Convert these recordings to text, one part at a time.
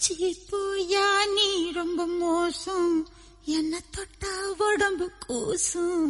சீப்போயா நீ ரொம்ப மோசம் என்ன தொட்டா உடம்பு கூசும்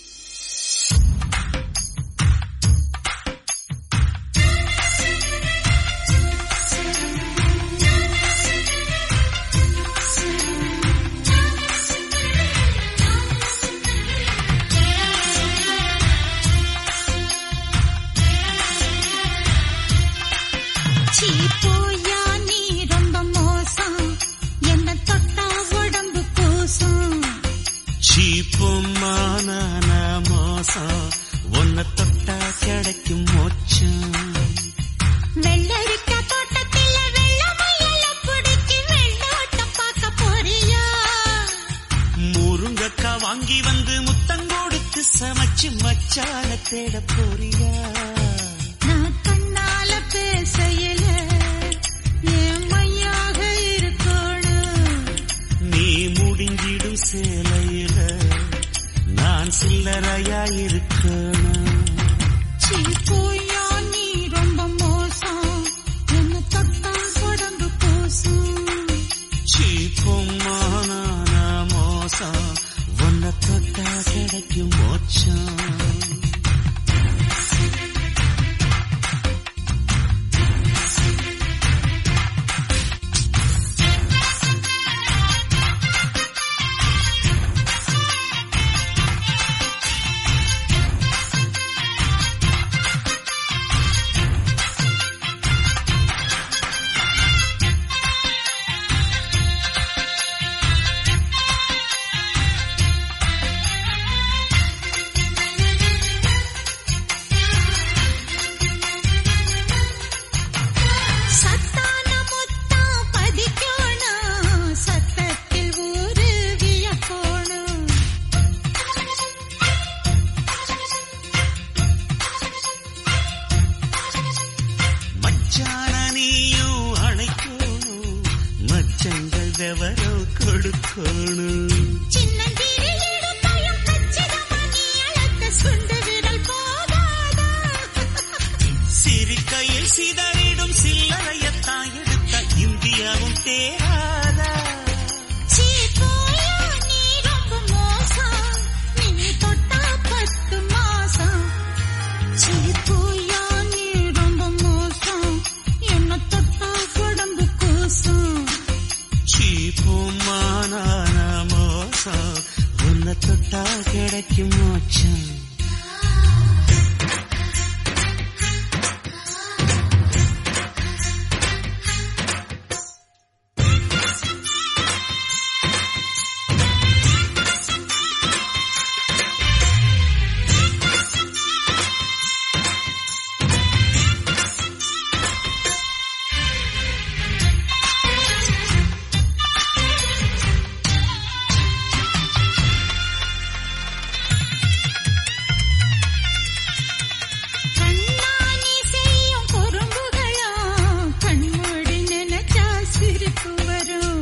சீப்போயா நீ ரொம்ப மோசம் என்ன தொட்டா உடம்பு கூசும் சீப்புமான மோசம் உன்னை தொட்டா கிடைக்கும் மோச்சம் வெள்ளரிக்க தோட்டத்தில வெள்ள முயல பிடிச்சி வெள்ளோட்டம் பார்க்க போறியா முருங்கக்கா வாங்கி வந்து முத்தம் கொடுத்து சமைச்சு மச்சான தேட போறியா நான் கண்ணால பேசையில என் மையாக இருக்கணும் நீ முடிஞ்சிடும் சேலையில நான் சில்லறையா இருக்கணும் சீப்போயா நீ ரொம்ப மோசம் என்ன தொட்டா உடம்பு கூசும் சீப்புமான மோசம் உன்னை தொட்டா கிடைக்கும் மோச்சம் சத்தான முத்தா பதிக்கணும் சத்தத்தில் ஊரு வியக்கணும் மச்சான நீயும் அழைக்கணும் மச்சங்கள் வெவரோ கொடுக்கணும் சின்னஞ்சிறு இடுப்பையும் கச்சிதமா நீ அழைத்த சுண்டு விரல் போதாதா சிரிக்கையில் சிதறிடும் சில்லறையத்தான் எடுத்த இந்தியாவும் தேராதா சீப்போயா நீ ரொம்ப மோசம் நீ தொட்டா பத்து மாசம் சீப்போயா நீ ரொம்ப மோசம் என்ன தொட்டா உடம்பு கூசும் சீப்புமான மோசம் உன்னை தொட்டா கிடைக்கும் மோச்சம் கண்ணாணி செய்யும் குறும்புகளா கண்மூடி நினைச்சா சிரிப்பு வரும்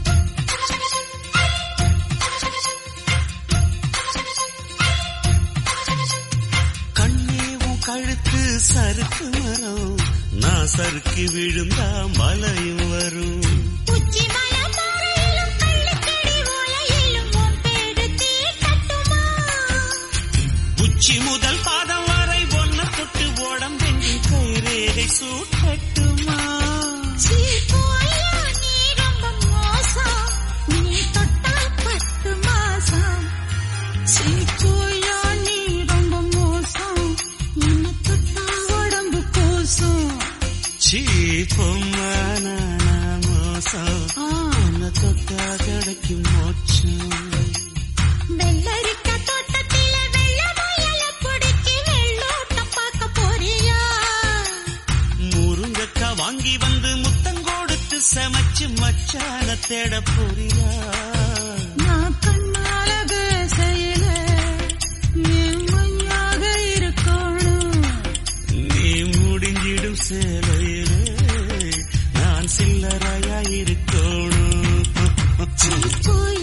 கண்ணேவும் கழுத்து சறுக்கு வரும் நான் சறுக்கு விழுந்தா மலையும் வரும் உச்சி மலை பாறையிலும் கள்ளுக்கடி ஓலையிலும் உன் பேரு தீ கட்டுமா உச்சி முதல் பாதம் வரை ஒன்ன தொட்டு ஓடம்பெண்ணின் கைரேகை சூட்டட்டுமா சீப்போயா நீ ரொம்ப மோசம் நீ தொட்டா பத்து மாசம் சீப்போயா நீ ரொம்ப மோசம் என்ன தொட்டா உடம்பு கூசும் சீப்பமான மோசம் ஆ, உன்னை தொட்டா கிடைக்கும் மோச்சம் வெள்ளரிக்க தோட்டத்தில வெள்ள முயல பிடிச்சி வெள்ளோட்டம் பார்க்க போறியா முருங்கக்கா வாங்கி வந்து முத்தம் கொடுத்து சமைச்சு மச்சான தேட போறியா நான் கண்ணால பேசையில என் மையாக இருக்கணும் நீ முடிஞ்சிடும் சேலையிலே நான் சில்லறையா இருக்கணும் சீப்போயா